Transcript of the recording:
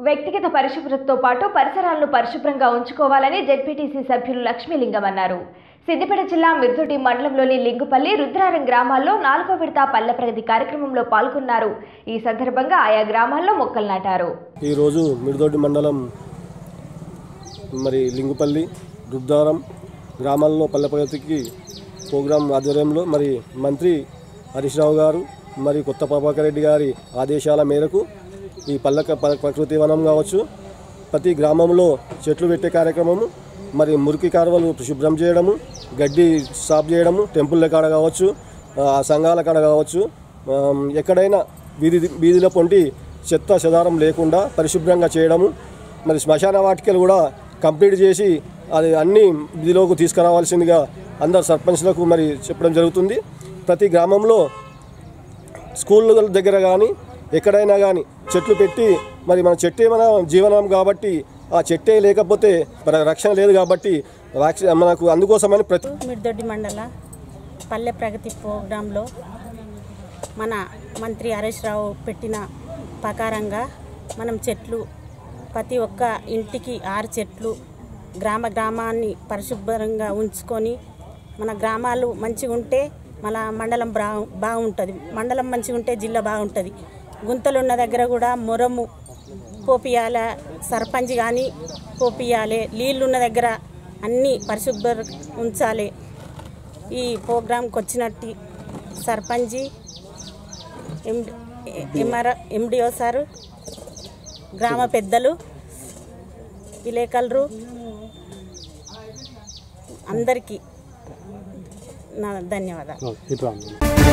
వ్యక్తిగత పరిశుభ్రతతో పాటు పరిసరాలను పరిశుభ్రంగా ఉంచుకోవాలని జెడ్పీటీసీ సభ్యులు లక్ష్మీలింగం అన్నారు సిద్దిపేట జిల్లా మిర్దొడ్డి మండలంలోని లింగుపల్లి రుద్రారం గ్రామాల్లో నాలుగో విడత పల్లె ప్రగతి కార్యక్రమంలో పాల్గొన్నారు ఈ సందర్భంగా ఆయా గ్రామాల్లో మొక్కలు నాటారు ఈరోజు మిడిదొడ్డి మండలం మరి లింగుపల్లి రుద్దారం గ్రామాల్లో పల్లె ప్రగతికి ప్రోగ్రాం ఆధ్వర్యంలో మరి మంత్రి హరీష్ రావు గారు మరి కొత్త ప్రభాకర్ రెడ్డి గారి ఆదేశాల మేరకు ఈ పల్లె ప- ప్రకృతి వనం కావచ్చు ప్రతి గ్రామంలో చెట్లు పెట్టే కార్యక్రమము మరి మురికి కాలువలు శుభ్రం చేయడము గడ్డి సాఫ్ చేయడము టెంపుల్ల కాడ కావచ్చు ఆ సంఘాల కాడ కావచ్చు ఆ, ఎక్కడైనా వీధి వీధిలో పొంటి చెత్త చెదారం లేకుండా పరిశుభ్రంగా చేయడము మరి శ్మశాన వాటికలు కూడా కంప్లీట్ చేసి అది అన్ని విధిలోకి తీసుకురావాల్సిందిగా అందరు సర్పంచ్లకు మరి చెప్పడం జరుగుతుంది ప్రతి గ్రామంలో స్కూళ్ళ దగ్గర కానీ ఎక్కడైనా కానీ చెట్లు పెట్టి మరి మన చెట్టే మన జీవనం కాబట్టి ఆ చెట్టే లేకపోతే మన రక్షణ లేదు కాబట్టి రక్ష మనకు అందుకోసమని ప్రతి మిర్దొడ్డి మండల పల్లె ప్రగతి ప్రోగ్రాంలో మన మంత్రి హరీష్ రావు పెట్టిన ప్రకారంగా మనం చెట్లు ప్రతి ఒక్క ఇంటికి ఆరు చెట్లు గ్రామ గ్రామాన్ని పరిశుభ్రంగా ఉంచుకొని మన గ్రామాలు మంచిగా ఉంటే మన మండలం బా బాగుంటుంది మండలం మంచిగా ఉంటే జిల్లా బాగుంటుంది గుంతలు ఉన్న దగ్గర కూడా మొరము పోపియాల సర్పంచ్ కానీ పోపియాలి నీళ్ళు ఉన్న దగ్గర అన్నీ పరిశుభ్ర ఉంచాలి ఈ ప్రోగ్రాంకి వచ్చినట్టు సర్పంచి ఎండి ఎంఆర్ ఎండిఓ సారు గ్రామ పెద్దలు విలేకరులు అందరికీ నా ధన్యవాదాలు